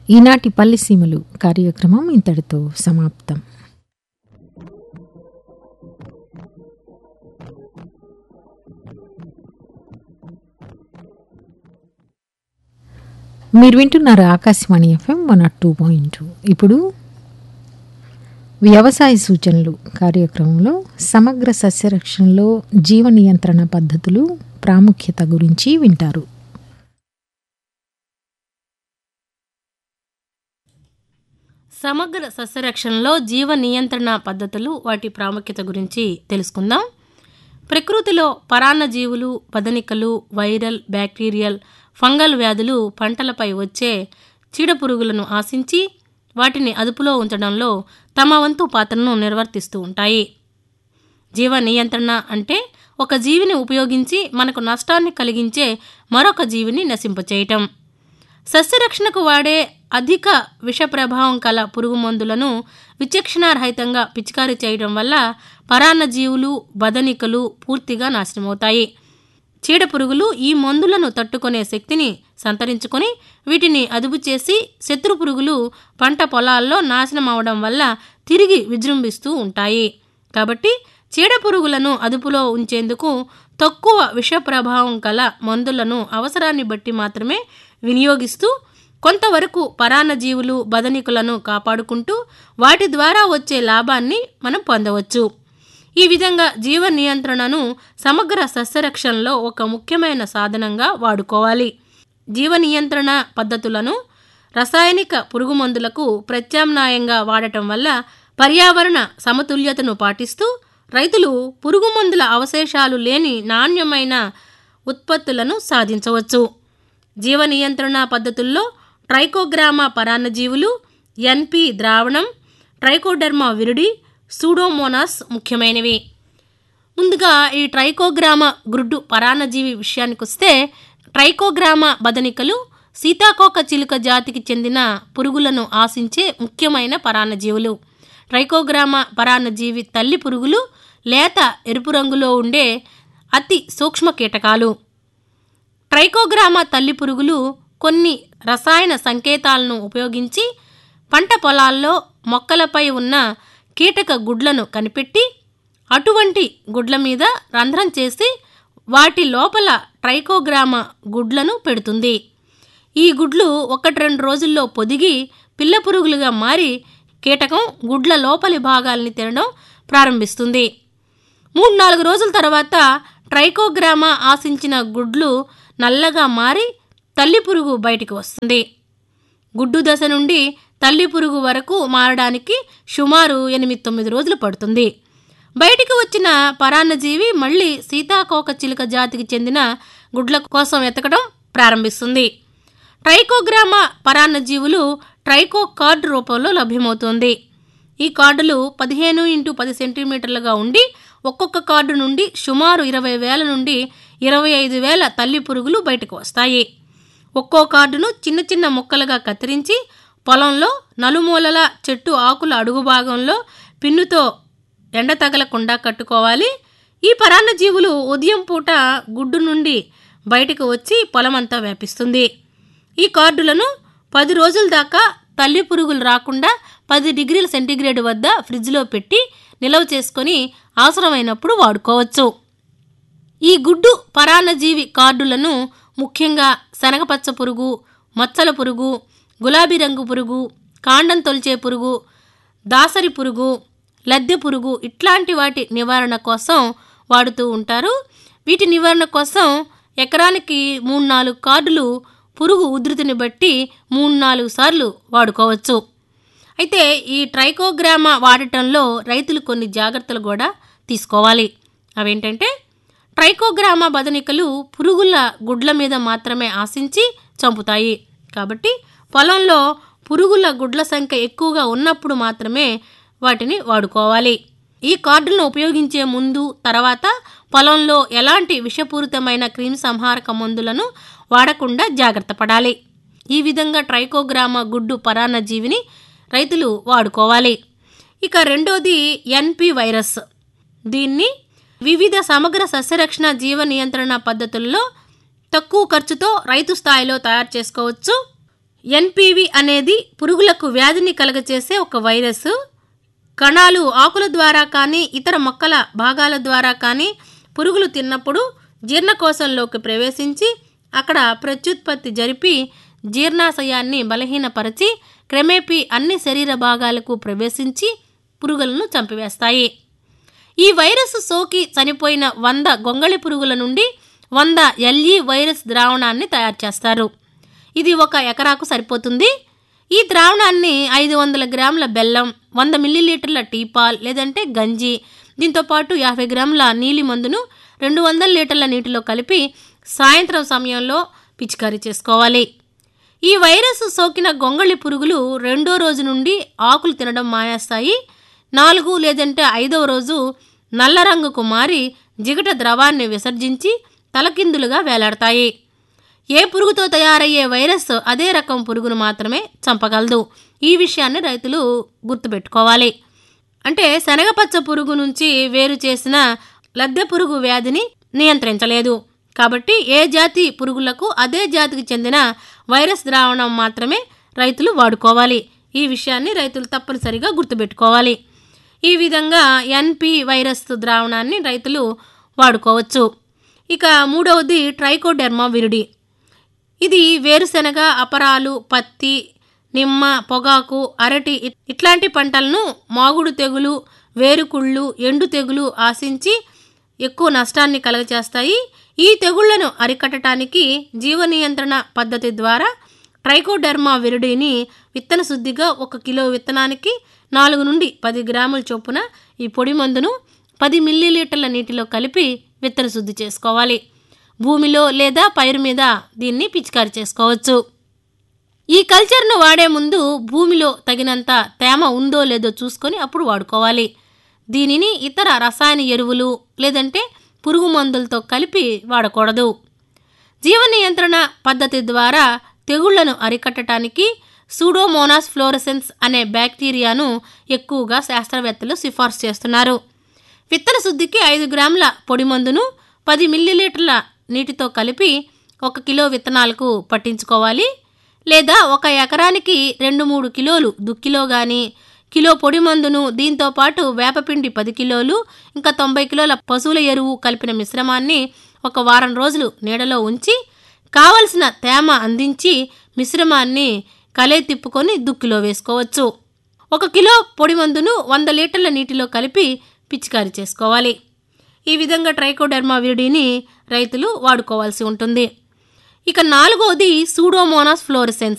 ఈనాటి పల్లిసీమలు కార్యక్రమం ఇంతటితో సమాప్తం మీరు వింటున్నారు Akashvani FM one naught two point two ఇప్పుడు వ్యవసాయ సూచనలు కార్యక్రమంలో సమగ్ర సస్యరక్షణలో జీవ నియంత్రణ పద్ధతులు ప్రాముఖ్యత గురించి వింటారు సమగ్ర సస్యరక్షణలో జీవ నియంత్రణ పద్ధతులు వాటి ప్రాముఖ్యత గురించి తెలుసుకుందాం ప్రకృతిలో పరాన్న జీవులు పదనికలు వైరల్ బ్యాక్టీరియల్ ఫంగల్ వ్యాధులు పంటలపై వచ్చే చీడపురుగులను ఆశించి వాటిని అదుపులో ఉంచడంలో తమ వంతు పాత్రను నిర్వర్తిస్తూ ఉంటాయి జీవ నియంత్రణ అంటే ఒక జీవిని ఉపయోగించి మనకు నష్టాన్ని కలిగించే మరొక జీవిని నశింపచేయటం సస్యరక్షణకు వాడే అధిక విష ప్రభావం కల పురుగు మందులను విచక్షణారహితంగా పిచికారీ చేయడం వల్ల పరాన్న జీవులు బదనికలు పూర్తిగా నాశనమవుతాయి చీడపురుగులు ఈ మందులను తట్టుకునే శక్తిని సంతరించుకొని వీటిని అదుపు చేసి శత్రు పురుగులు పంట పొలాల్లో నాశనం అవడం వల్ల తిరిగి విజృంభిస్తూ ఉంటాయి కాబట్టి చీడపురుగులను అదుపులో ఉంచేందుకు తక్కువ విష ప్రభావం కల మందులను అవసరాన్ని బట్టి మాత్రమే వినియోగిస్తూ కొంతవరకు పరాన్నజీవులు బదనికులను కాపాడుకుంటూ వాటి ద్వారా వచ్చే లాభాన్ని మనం పొందవచ్చు ఈ విధంగా జీవ నియంత్రణను సమగ్ర సస్యరక్షణలో ఒక ముఖ్యమైన సాధనంగా వాడుకోవాలి జీవ నియంత్రణ పద్ధతులను రసాయనిక పురుగు మందులకు ప్రత్యామ్నాయంగా వాడటం వల్ల పర్యావరణ సమతుల్యతను పాటిస్తూ రైతులు పురుగు మందుల అవశేషాలు లేని నాణ్యమైన ఉత్పత్తులను సాధించవచ్చు జీవ నియంత్రణ పద్ధతుల్లో ట్రైకోగ్రామా పరాన్నజీవులు ఎన్పి ద్రావణం ట్రైకోడెర్మా విరుడి సూడోమోనాస్ ముఖ్యమైనవి ముందుగా ఈ ట్రైకోగ్రామ గ్రుడ్డు పరాన్నజీవి విషయానికి వస్తే ట్రైకోగ్రామ బదనికలు సీతాకోక చిలుక జాతికి చెందిన పురుగులను ఆశించే ముఖ్యమైన పరాన్నజీవులు ట్రైకోగ్రామ పరాన్నజీవి తల్లి పురుగులు లేత ఎరుపు రంగులో ఉండే అతి సూక్ష్మ కీటకాలు ట్రైకోగ్రామ తల్లి పురుగులు కొన్ని రసాయన సంకేతాలను ఉపయోగించి పంట పొలాల్లో మొక్కలపై ఉన్న కీటక గుడ్లను కనిపెట్టి అటువంటి గుడ్ల మీద రంధ్రం చేసి వాటి లోపల ట్రైకోగ్రామ గుడ్లను పెడుతుంది ఈ గుడ్లు ఒకటి రెండు రోజుల్లో పొదిగి పిల్ల పురుగులుగా మారి కీటకం గుడ్ల లోపలి భాగాల్ని తినడం ప్రారంభిస్తుంది మూడు నాలుగు రోజుల తర్వాత ట్రైకోగ్రామా ఆశించిన గుడ్లు నల్లగా మారి తల్లి పురుగు బయటికి వస్తుంది గుడ్డు దశ నుండి తల్లి పురుగు వరకు మారడానికి సుమారు ఎనిమిది తొమ్మిది రోజులు పడుతుంది బయటికి వచ్చిన పరాన్నజీవి మళ్ళీ సీతాకోక చిలుక జాతికి చెందిన గుడ్ల కోసం వెతకడం ప్రారంభిస్తుంది ట్రైకోగ్రామా పరాన్నజీవులు ట్రైకో కార్డు రూపంలో లభ్యమవుతుంది ఈ కార్డులు పదిహేను ఇంటూ పది సెంటీమీటర్లుగా ఉండి ఒక్కొక్క కార్డు నుండి సుమారు ఇరవై వేల నుండి ఇరవై ఐదు వేల తల్లి పురుగులు బయటకు వస్తాయి ఒక్కో కార్డును చిన్న చిన్న ముక్కలుగా కత్తిరించి పొలంలో నలుమూలల చెట్టు ఆకుల అడుగు భాగంలో పిన్నుతో ఎండ తగలకుండా కట్టుకోవాలి ఈ పరాన్నజీవులు ఉదయం పూట గుడ్డు నుండి బయటకు వచ్చి పొలమంతా వ్యాపిస్తుంది ఈ కార్డులను పది రోజుల దాకా తల్లి పురుగులు రాకుండా పది డిగ్రీల సెంటీగ్రేడ్ వద్ద ఫ్రిడ్జ్లో పెట్టి నిల్వ చేసుకొని అవసరమైనప్పుడు వాడుకోవచ్చు ఈ గుడ్డు పరాన్నజీవి కార్డులను ముఖ్యంగా శనగపచ్చ పురుగు మచ్చల పురుగు గులాబీ రంగు పురుగు కాండం తొలిచే పురుగు దాసరి పురుగు లద్దె పురుగు ఇట్లాంటి వాటి నివారణ కోసం వాడుతూ ఉంటారు వీటి నివారణ కోసం ఎకరానికి మూడు నాలుగు కార్డులు పురుగు ఉధృతిని బట్టి మూడు నాలుగు సార్లు వాడుకోవచ్చు అయితే ఈ ట్రైకోగ్రామా వాడటంలో రైతులు కొన్ని జాగ్రత్తలు కూడా తీసుకోవాలి అవేంటంటే ట్రైకోగ్రామా బదనికలు పురుగుల గుడ్ల మీద మాత్రమే ఆశించి చంపుతాయి కాబట్టి పొలంలో పురుగుల గుడ్ల సంఖ్య ఎక్కువగా ఉన్నప్పుడు మాత్రమే వాటిని వాడుకోవాలి ఈ కార్డులను ఉపయోగించే ముందు తర్వాత పొలంలో ఎలాంటి విషపూరితమైన క్రిమి సంహారక మందులను వాడకుండా జాగ్రత్త పడాలి ఈ విధంగా ట్రైకోగ్రామా గుడ్డు పరాన్నజీవిని రైతులు వాడుకోవాలి ఇక రెండోది ఎన్పి వైరస్ దీన్ని వివిధ సమగ్ర సస్యరక్షణ జీవ నియంత్రణ పద్ధతుల్లో తక్కువ ఖర్చుతో రైతు స్థాయిలో తయారు చేసుకోవచ్చు ఎన్పివి అనేది పురుగులకు వ్యాధిని కలగచేసే ఒక వైరస్ కణాలు ఆకుల ద్వారా కానీ ఇతర మొక్కల భాగాల ద్వారా కానీ పురుగులు తిన్నప్పుడు జీర్ణకోశంలోకి ప్రవేశించి అక్కడ ప్రత్యుత్పత్తి జరిపి జీర్ణాశయాన్ని బలహీనపరచి క్రమేపీ అన్ని శరీర భాగాలకు ప్రవేశించి పురుగులను చంపివేస్తాయి ఈ వైరస్ సోకి చనిపోయిన వంద గొంగళి పురుగుల నుండి వంద ఎల్ఈ వైరస్ ద్రావణాన్ని తయారు చేస్తారు ఇది ఒక ఎకరాకు సరిపోతుంది ఈ ద్రావణాన్ని ఐదు వందల గ్రాముల బెల్లం వంద మిల్లీలీటర్ల టీపాల్ లేదంటే గంజి దీంతోపాటు యాభై గ్రాముల నీలి మందును రెండు వందల లీటర్ల నీటిలో కలిపి సాయంత్రం సమయంలో పిచికారీ చేసుకోవాలి ఈ వైరస్ సోకిన గొంగళి పురుగులు రెండో రోజు నుండి ఆకులు తినడం మానేస్తాయి నాలుగు లేదంటే ఐదవ రోజు నల్ల రంగుకు మారి జిగట ద్రవాన్ని విసర్జించి తలకిందులుగా వేలాడతాయి ఏ పురుగుతో తయారయ్యే వైరస్ అదే రకం పురుగును మాత్రమే చంపగలదు ఈ విషయాన్ని రైతులు గుర్తుపెట్టుకోవాలి అంటే శనగపచ్చ పురుగు నుంచి వేరు చేసిన లద్దె పురుగు వ్యాధిని నియంత్రించలేదు కాబట్టి ఏ జాతి పురుగులకు అదే జాతికి చెందిన వైరస్ ద్రావణం మాత్రమే రైతులు వాడుకోవాలి ఈ విషయాన్ని రైతులు తప్పనిసరిగా గుర్తుపెట్టుకోవాలి ఈ విధంగా ఎన్పి వైరస్ ద్రావణాన్ని రైతులు వాడుకోవచ్చు ఇక మూడవది ట్రైకోడెర్మా విరిడి ఇది వేరుశెనగ అపరాలు పత్తి నిమ్మ పొగాకు అరటి ఇట్- ఇట్లాంటి పంటలను మాగుడు తెగులు వేరుకుళ్ళు ఎండు తెగులు ఆశించి ఎక్కువ నష్టాన్ని కలగచేస్తాయి ఈ తెగుళ్లను అరికట్టడానికి జీవ నియంత్రణ పద్ధతి ద్వారా ట్రైకోడెర్మా విరిడిని విత్తన శుద్ధిగా ఒక కిలో విత్తనానికి నాలుగు నుండి పది గ్రాముల చొప్పున ఈ పొడి మందును పది మిల్లీలీటర్ల నీటిలో కలిపి విత్తన శుద్ధి చేసుకోవాలి భూమిలో లేదా పైరు మీద దీన్ని పిచికారి చేసుకోవచ్చు ఈ కల్చర్ను వాడే ముందు భూమిలో తగినంత తేమ ఉందో లేదో చూసుకొని అప్పుడు వాడుకోవాలి దీనిని ఇతర రసాయన ఎరువులు లేదంటే పురుగు మందులతో కలిపి వాడకూడదు జీవ నియంత్రణ పద్ధతి ద్వారా తెగుళ్లను అరికట్టడానికి సూడోమోనాస్ ఫ్లోరసెన్స్ అనే బ్యాక్టీరియాను ఎక్కువగా శాస్త్రవేత్తలు సిఫార్సు చేస్తున్నారు విత్తన శుద్ధికి ఐదు గ్రాముల పొడి మందును పది మిల్లీలీటర్ల నీటితో కలిపి ఒక కిలో విత్తనాలకు పట్టించుకోవాలి లేదా ఒక ఎకరానికి రెండు మూడు కిలోలు దుక్కిలో కానీ కిలో పొడి మందును దీంతో పాటు వేపపిండి పది కిలోలు ఇంకా తొంభై కిలోల పశువుల ఎరువు కలిపిన మిశ్రమాన్ని ఒక వారం రోజులు నీడలో ఉంచి కావలసిన తేమ అందించి మిశ్రమాన్ని కలే తిప్పుకొని దుక్కిలో వేసుకోవచ్చు ఒక కిలో పొడి మందును వంద లీటర్ల నీటిలో కలిపి పిచికారీ చేసుకోవాలి ఈ విధంగా ట్రైకోడెర్మా విరిడిని రైతులు వాడుకోవాల్సి ఉంటుంది ఇక నాలుగవది సూడోమోనాస్ ఫ్లోరిసెన్స్